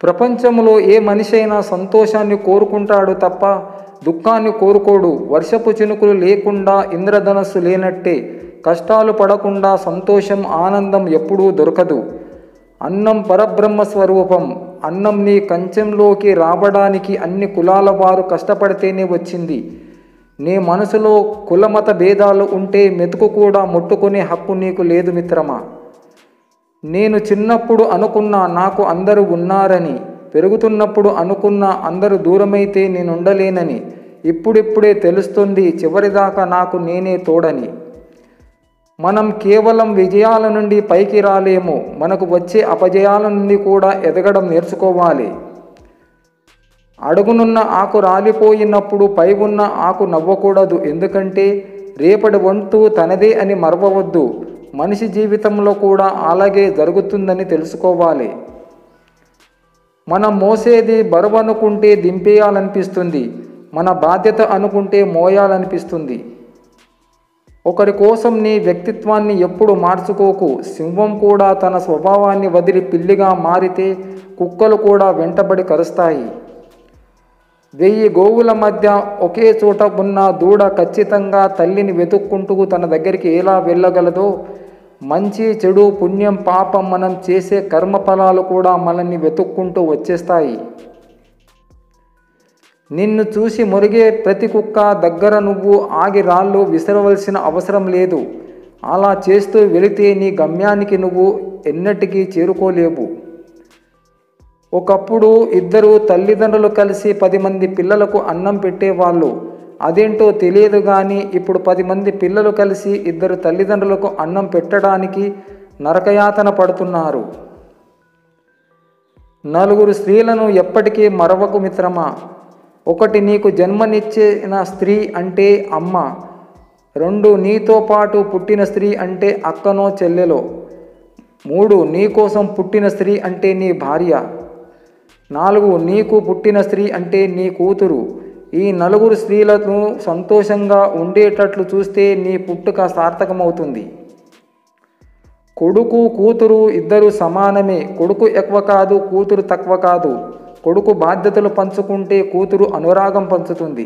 ప్రపంచంలో ఏ మనిషి అయినా సంతోషాన్ని కోరుకుంటాడు తప్ప దుఃఖాన్ని కోరుకోడు వర్షపు చినుకులు లేకుండా ఇంద్రధనస్సు లేనట్టే కష్టాలు పడకుండా సంతోషం ఆనందం ఎప్పుడూ దొరకదు అన్నం పరబ్రహ్మ స్వరూపం అన్నం నీ కంచెంలోకి రావడానికి అన్ని కులాల వారు కష్టపడితేనే వచ్చింది నీ మనసులో కులమత భేదాలు ఉంటే మెతుకు కూడా ముట్టుకునే హక్కు నీకు లేదు మిత్రమా నేను చిన్నప్పుడు అనుకున్నా నాకు అందరూ ఉన్నారని పెరుగుతున్నప్పుడు అనుకున్నా అందరూ దూరమైతే నేనుండలేనని ఇప్పుడిప్పుడే తెలుస్తుంది చివరిదాకా నాకు నేనే తోడని మనం కేవలం విజయాల నుండి పైకి రాలేము మనకు వచ్చే అపజయాల నుండి కూడా ఎదగడం నేర్చుకోవాలి అడుగునున్న ఆకు రాలిపోయినప్పుడు పై ఉన్న ఆకు నవ్వకూడదు ఎందుకంటే రేపటి వంతు తనదే అని మరవవద్దు మనిషి జీవితంలో కూడా అలాగే జరుగుతుందని తెలుసుకోవాలి మనం మోసేది బరువు అనుకుంటే దింపేయాలనిపిస్తుంది మన బాధ్యత అనుకుంటే మోయాలనిపిస్తుంది ఒకరి కోసం నీ వ్యక్తిత్వాన్ని ఎప్పుడు మార్చుకోకు సింహం కూడా తన స్వభావాన్ని వదిలి పిల్లిగా మారితే కుక్కలు కూడా వెంటబడి కరుస్తాయి వెయ్యి గోవుల మధ్య ఒకే చోట ఉన్న దూడ ఖచ్చితంగా తల్లిని వెతుక్కుంటూ తన దగ్గరికి ఎలా వెళ్ళగలదో మంచి చెడు పుణ్యం పాపం మనం చేసే కర్మఫలాలు కూడా మనల్ని వెతుక్కుంటూ వచ్చేస్తాయి నిన్ను చూసి మురిగే ప్రతి కుక్క దగ్గర నువ్వు ఆగి రాళ్ళు విసరవలసిన అవసరం లేదు అలా చేస్తూ వెళితే నీ గమ్యానికి నువ్వు ఎన్నటికీ చేరుకోలేవు ఒకప్పుడు ఇద్దరు తల్లిదండ్రులు కలిసి పది మంది పిల్లలకు అన్నం పెట్టేవాళ్ళు అదేంటో తెలియదు కానీ ఇప్పుడు పది మంది పిల్లలు కలిసి ఇద్దరు తల్లిదండ్రులకు అన్నం పెట్టడానికి నరకయాతన పడుతున్నారు నలుగురు స్త్రీలను ఎప్పటికీ మరవకు మిత్రమా ఒకటి నీకు జన్మనిచ్చిన స్త్రీ అంటే అమ్మ రెండు నీతో పాటు పుట్టిన స్త్రీ అంటే అక్కనో చెల్లెలో మూడు నీ కోసం పుట్టిన స్త్రీ అంటే నీ భార్య నాలుగు నీకు పుట్టిన స్త్రీ అంటే నీ కూతురు ఈ నలుగురు స్త్రీలను సంతోషంగా ఉండేటట్లు చూస్తే నీ పుట్టుక సార్థకమవుతుంది కొడుకు కూతురు ఇద్దరు సమానమే కొడుకు ఎక్కువ కాదు కూతురు తక్కువ కాదు కొడుకు బాధ్యతలు పంచుకుంటే కూతురు అనురాగం పంచుతుంది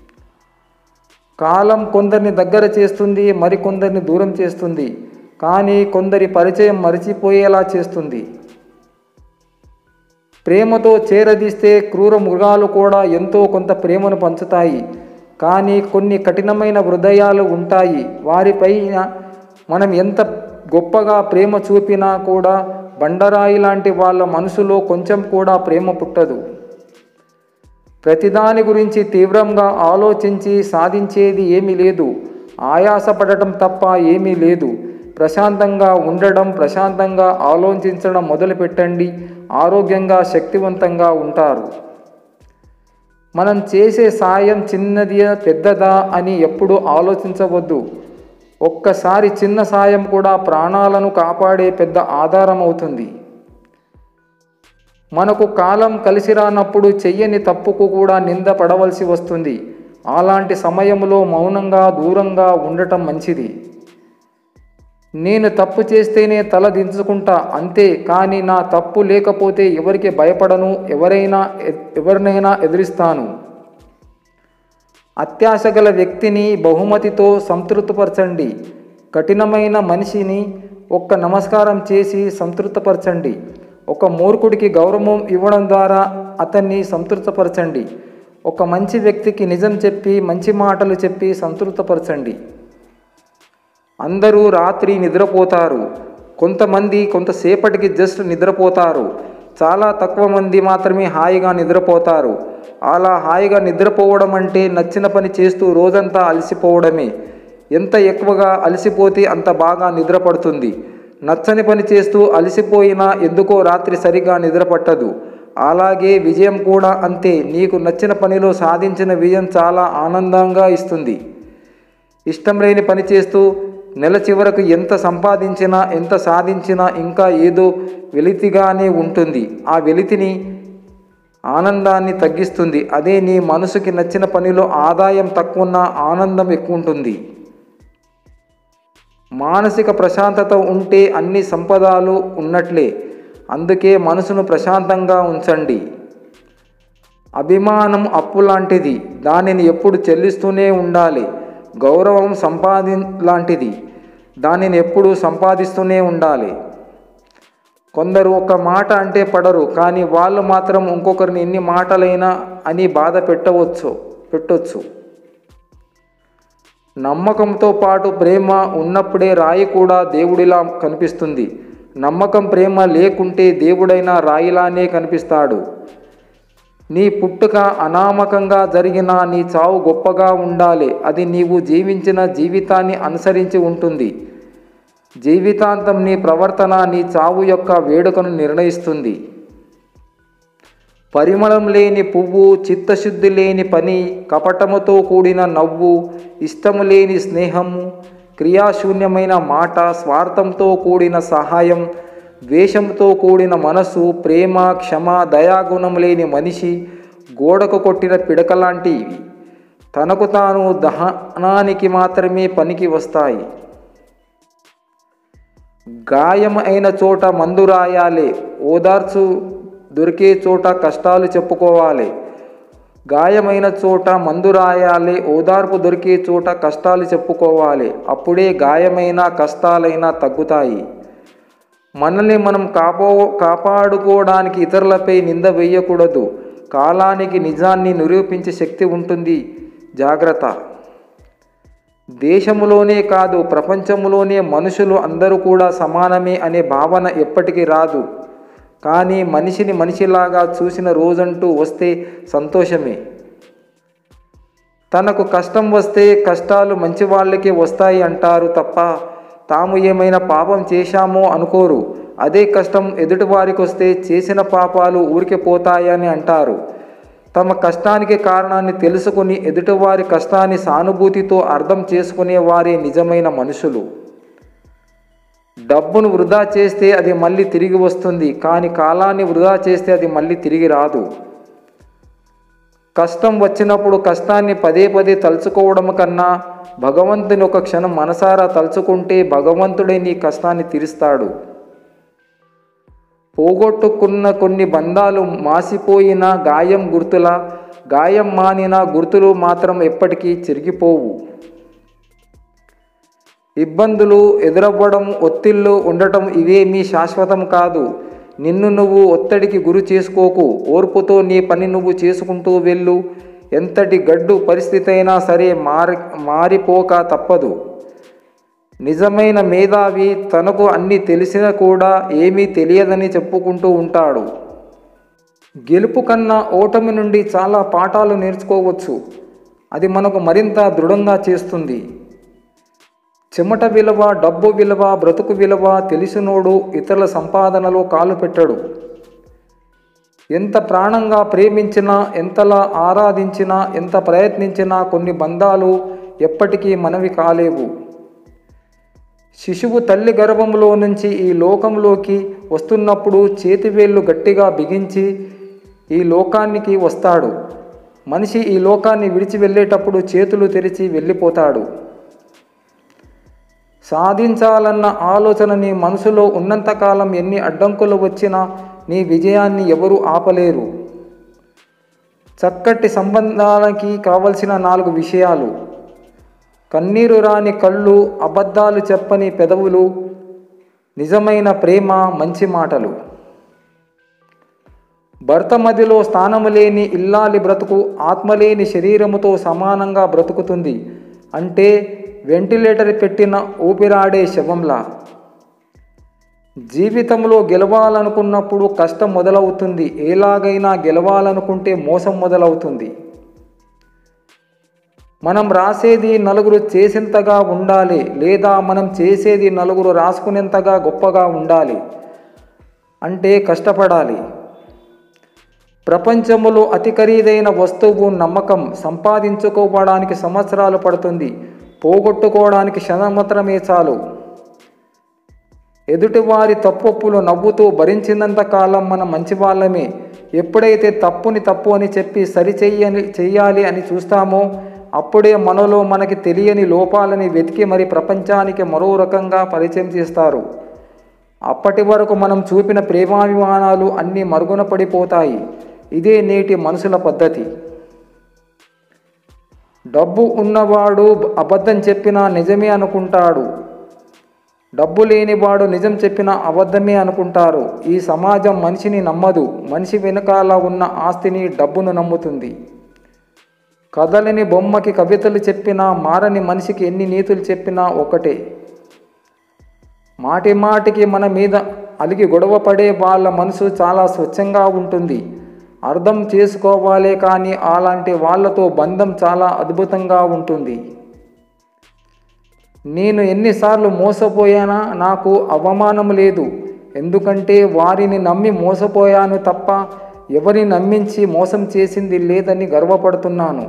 కాలం కొందరిని దగ్గర చేస్తుంది మరికొందరిని దూరం చేస్తుంది కానీ కొందరి పరిచయం మరిచిపోయేలా చేస్తుంది ప్రేమతో చేరదీస్తే క్రూర మృగాలు కూడా ఎంతో కొంత ప్రేమను పంచుతాయి కానీ కొన్ని కఠినమైన హృదయాలు ఉంటాయి వారిపైన మనం ఎంత గొప్పగా ప్రేమ చూపినా కూడా బండరాయి లాంటి వాళ్ళ మనసులో కొంచెం కూడా ప్రేమ పుట్టదు ప్రతిదాని గురించి తీవ్రంగా ఆలోచించి సాధించేది ఏమీ లేదు ఆయాసపడటం తప్ప ఏమీ లేదు ప్రశాంతంగా ఉండడం ప్రశాంతంగా ఆలోచించడం మొదలుపెట్టండి ఆరోగ్యంగా శక్తివంతంగా ఉంటారు మనం చేసే సాయం చిన్నది పెద్దదా అని ఎప్పుడూ ఆలోచించవద్దు ఒక్కసారి చిన్న సాయం కూడా ప్రాణాలను కాపాడే పెద్ద ఆధారం అవుతుంది మనకు కాలం కలిసి రానప్పుడు చెయ్యని తప్పుకు కూడా నింద పడవలసి వస్తుంది అలాంటి సమయంలో మౌనంగా దూరంగా ఉండటం మంచిది నేను తప్పు చేస్తేనే తల దించుకుంటా అంతే కానీ నా తప్పు లేకపోతే ఎవరికి భయపడను ఎవరైనా ఎవరినైనా ఎదిరిస్తాను అత్యాశ గల వ్యక్తిని బహుమతితో సంతృప్తిపరచండి కఠినమైన మనిషిని ఒక్క నమస్కారం చేసి సంతృప్తిపరచండి ఒక మూర్ఖుడికి గౌరవం ఇవ్వడం ద్వారా అతన్ని సంతృప్తిపరచండి ఒక మంచి వ్యక్తికి నిజం చెప్పి మంచి మాటలు చెప్పి సంతృప్తిపరచండి అందరూ రాత్రి నిద్రపోతారు కొంతమంది కొంతసేపటికి జస్ట్ నిద్రపోతారు చాలా తక్కువ మంది మాత్రమే హాయిగా నిద్రపోతారు అలా హాయిగా నిద్రపోవడం అంటే నచ్చిన పని చేస్తూ రోజంతా అలసిపోవడమే ఎంత ఎక్కువగా అలసిపోతే అంత బాగా నిద్ర పడుతుంది నచ్చని పని చేస్తూ అలసిపోయినా ఎందుకో రాత్రి సరిగా నిద్ర పట్టదు అలాగే విజయం కూడా అంతే నీకు నచ్చిన పనిలో సాధించిన విజయం చాలా ఆనందంగా ఇస్తుంది ఇష్టం లేని పని చేస్తూ నెల చివరకు ఎంత సంపాదించినా ఎంత సాధించినా ఇంకా ఏదో వెలితిగానే ఉంటుంది ఆ వెలితిని ఆనందాన్ని తగ్గిస్తుంది అదే నీ మనసుకి నచ్చిన పనిలో ఆదాయం తక్కువ ఆనందం ఎక్కువ ఉంటుంది మానసిక ప్రశాంతత ఉంటే అన్ని సంపదలు ఉన్నట్లే అందుకే మనసును ప్రశాంతంగా ఉంచండి అభిమానం అప్పు లాంటిది దానిని ఎప్పుడు చెల్లిస్తూనే ఉండాలి గౌరవం సంపాది లాంటిది దానిని ఎప్పుడు సంపాదిస్తూనే ఉండాలి కొందరు ఒక మాట అంటే పడరు కానీ వాళ్ళు మాత్రం ఇంకొకరిని ఎన్ని మాటలైనా అని బాధ పెట్టవచ్చు పెట్టొచ్చు నమ్మకంతో పాటు ప్రేమ ఉన్నప్పుడే రాయి కూడా దేవుడిలా కనిపిస్తుంది నమ్మకం ప్రేమ లేకుంటే దేవుడైనా రాయిలానే కనిపిస్తాడు నీ పుట్టుక అనామకంగా జరిగిన నీ చావు గొప్పగా ఉండాలి అది నీవు జీవించిన జీవితాన్ని అనుసరించి ఉంటుంది జీవితాంతం నీ ప్రవర్తన నీ చావు యొక్క వేడుకను నిర్ణయిస్తుంది పరిమళం లేని పువ్వు చిత్తశుద్ధి లేని పని కపటముతో కూడిన నవ్వు ఇష్టము లేని స్నేహము క్రియాశూన్యమైన మాట స్వార్థంతో కూడిన సహాయం ద్వేషంతో కూడిన మనసు ప్రేమ క్షమ దయాగుణం లేని మనిషి గోడకు కొట్టిన పిడకలాంటివి తనకు తాను దహనానికి మాత్రమే పనికి వస్తాయి గాయం అయిన చోట మందు రాయాలి ఓదార్చు దొరికే చోట కష్టాలు చెప్పుకోవాలి గాయమైన చోట మందు రాయాలి ఓదార్పు దొరికే చోట కష్టాలు చెప్పుకోవాలి అప్పుడే గాయమైన కష్టాలైనా తగ్గుతాయి మనల్ని మనం కాపో కాపాడుకోవడానికి ఇతరులపై నింద వేయకూడదు కాలానికి నిజాన్ని నిరూపించే శక్తి ఉంటుంది జాగ్రత్త దేశంలోనే కాదు ప్రపంచంలోనే మనుషులు అందరూ కూడా సమానమే అనే భావన ఎప్పటికీ రాదు కానీ మనిషిని మనిషిలాగా చూసిన రోజంటూ వస్తే సంతోషమే తనకు కష్టం వస్తే కష్టాలు మంచి వాళ్ళకే వస్తాయి అంటారు తప్ప తాము ఏమైనా పాపం చేశామో అనుకోరు అదే కష్టం ఎదుటివారికి వస్తే చేసిన పాపాలు ఊరికి పోతాయని అంటారు తమ కష్టానికి కారణాన్ని తెలుసుకుని ఎదుటివారి కష్టాన్ని సానుభూతితో అర్థం చేసుకునే వారే నిజమైన మనుషులు డబ్బును వృధా చేస్తే అది మళ్ళీ తిరిగి వస్తుంది కానీ కాలాన్ని వృధా చేస్తే అది మళ్ళీ తిరిగి రాదు కష్టం వచ్చినప్పుడు కష్టాన్ని పదే పదే తలుచుకోవడం కన్నా భగవంతుని ఒక క్షణం మనసారా తలుచుకుంటే భగవంతుడే నీ కష్టాన్ని తీరుస్తాడు పోగొట్టుకున్న కొన్ని బంధాలు మాసిపోయిన గాయం గుర్తుల గాయం మానిన గుర్తులు మాత్రం ఎప్పటికీ చెరిగిపోవు ఇబ్బందులు ఎదురవ్వడం ఒత్తిళ్ళు ఉండటం ఇవేమీ శాశ్వతం కాదు నిన్ను నువ్వు ఒత్తిడికి గురి చేసుకోకు ఓర్పుతో నీ పని నువ్వు చేసుకుంటూ వెళ్ళు ఎంతటి గడ్డు పరిస్థితి అయినా సరే మారి మారిపోక తప్పదు నిజమైన మేధావి తనకు అన్ని తెలిసినా కూడా ఏమీ తెలియదని చెప్పుకుంటూ ఉంటాడు గెలుపు కన్నా ఓటమి నుండి చాలా పాఠాలు నేర్చుకోవచ్చు అది మనకు మరింత దృఢంగా చేస్తుంది చెమట విలువ డబ్బు విలువ బ్రతుకు విలువ తెలిసినోడు ఇతరుల సంపాదనలో కాలు పెట్టడు ఎంత ప్రాణంగా ప్రేమించినా ఎంతలా ఆరాధించినా ఎంత ప్రయత్నించినా కొన్ని బంధాలు ఎప్పటికీ మనవి కాలేవు శిశువు తల్లి గర్భంలో నుంచి ఈ లోకంలోకి వస్తున్నప్పుడు చేతివేళ్ళు గట్టిగా బిగించి ఈ లోకానికి వస్తాడు మనిషి ఈ లోకాన్ని విడిచి వెళ్ళేటప్పుడు చేతులు తెరిచి వెళ్ళిపోతాడు సాధించాలన్న ఆలోచన నీ మనసులో ఉన్నంతకాలం ఎన్ని అడ్డంకులు వచ్చినా నీ విజయాన్ని ఎవరూ ఆపలేరు చక్కటి సంబంధాలకి కావలసిన నాలుగు విషయాలు కన్నీరు రాని కళ్ళు అబద్ధాలు చెప్పని పెదవులు నిజమైన ప్రేమ మంచి మాటలు భర్త మదిలో స్థానము లేని ఇల్లాలి బ్రతుకు ఆత్మలేని శరీరముతో సమానంగా బ్రతుకుతుంది అంటే వెంటిలేటర్ పెట్టిన ఊపిరాడే శవంలా జీవితంలో గెలవాలనుకున్నప్పుడు కష్టం మొదలవుతుంది ఎలాగైనా గెలవాలనుకుంటే మోసం మొదలవుతుంది మనం రాసేది నలుగురు చేసేంతగా ఉండాలి లేదా మనం చేసేది నలుగురు రాసుకునేంతగా గొప్పగా ఉండాలి అంటే కష్టపడాలి ప్రపంచంలో అతి ఖరీదైన వస్తువు నమ్మకం సంపాదించుకోవడానికి సంవత్సరాలు పడుతుంది పోగొట్టుకోవడానికి క్షణం మాత్రమే చాలు ఎదుటివారి తప్పొప్పులు నవ్వుతూ భరించినంత కాలం మనం మంచివాళ్ళమే ఎప్పుడైతే తప్పుని తప్పు అని చెప్పి సరిచెయ్యని చెయ్యాలి అని చూస్తామో అప్పుడే మనలో మనకి తెలియని లోపాలని వెతికి మరి ప్రపంచానికి మరో రకంగా పరిచయం చేస్తారు అప్పటి వరకు మనం చూపిన ప్రేమాభిమానాలు అన్నీ మరుగున పడిపోతాయి ఇదే నేటి మనుషుల పద్ధతి డబ్బు ఉన్నవాడు అబద్ధం చెప్పినా నిజమే అనుకుంటాడు డబ్బు లేనివాడు నిజం చెప్పినా అబద్ధమే అనుకుంటారు ఈ సమాజం మనిషిని నమ్మదు మనిషి వెనకాల ఉన్న ఆస్తిని డబ్బును నమ్ముతుంది కదలని బొమ్మకి కవితలు చెప్పినా మారని మనిషికి ఎన్ని నీతులు చెప్పినా ఒకటే మాటి మాటికి మన మీద అలిగి గొడవ పడే వాళ్ళ మనసు చాలా స్వచ్ఛంగా ఉంటుంది అర్థం చేసుకోవాలే కానీ అలాంటి వాళ్ళతో బంధం చాలా అద్భుతంగా ఉంటుంది నేను ఎన్నిసార్లు మోసపోయానా నాకు అవమానం లేదు ఎందుకంటే వారిని నమ్మి మోసపోయాను తప్ప ఎవరిని నమ్మించి మోసం చేసింది లేదని గర్వపడుతున్నాను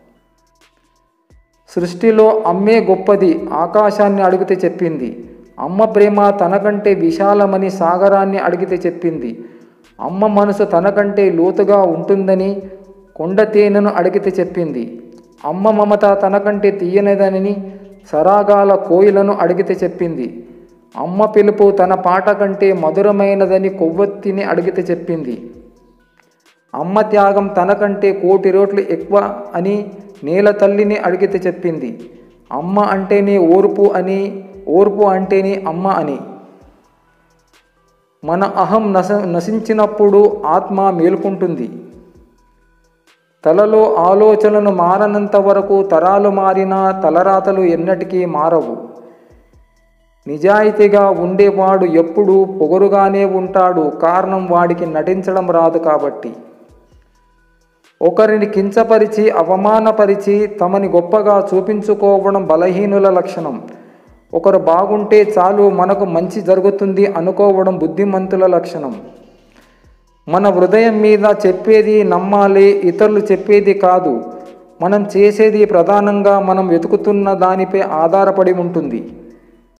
సృష్టిలో అమ్మే గొప్పది ఆకాశాన్ని అడిగితే చెప్పింది అమ్మ ప్రేమ తనకంటే విశాలమని సాగరాన్ని అడిగితే చెప్పింది అమ్మ మనసు తనకంటే లోతుగా ఉంటుందని కొండ తేనెను అడిగితే చెప్పింది అమ్మ మమత తనకంటే తీయనిదని సరాగాల కోయిలను అడిగితే చెప్పింది అమ్మ పిలుపు తన పాట కంటే మధురమైనదని కొవ్వొత్తిని అడిగితే చెప్పింది అమ్మ త్యాగం తనకంటే కోటి రోట్లు ఎక్కువ అని నేల తల్లిని అడిగితే చెప్పింది అమ్మ అంటేనే ఓర్పు అని ఓర్పు అంటేనే అమ్మ అని మన అహం నశ నశించినప్పుడు ఆత్మ మేలుకుంటుంది తలలో ఆలోచనలు మారనంత వరకు తరాలు మారినా తలరాతలు ఎన్నటికీ మారవు నిజాయితీగా ఉండేవాడు ఎప్పుడూ పొగరుగానే ఉంటాడు కారణం వాడికి నటించడం రాదు కాబట్టి ఒకరిని కించపరిచి అవమానపరిచి తమని గొప్పగా చూపించుకోవడం బలహీనుల లక్షణం ఒకరు బాగుంటే చాలు మనకు మంచి జరుగుతుంది అనుకోవడం బుద్ధిమంతుల లక్షణం మన హృదయం మీద చెప్పేది నమ్మాలి ఇతరులు చెప్పేది కాదు మనం చేసేది ప్రధానంగా మనం వెతుకుతున్న దానిపై ఆధారపడి ఉంటుంది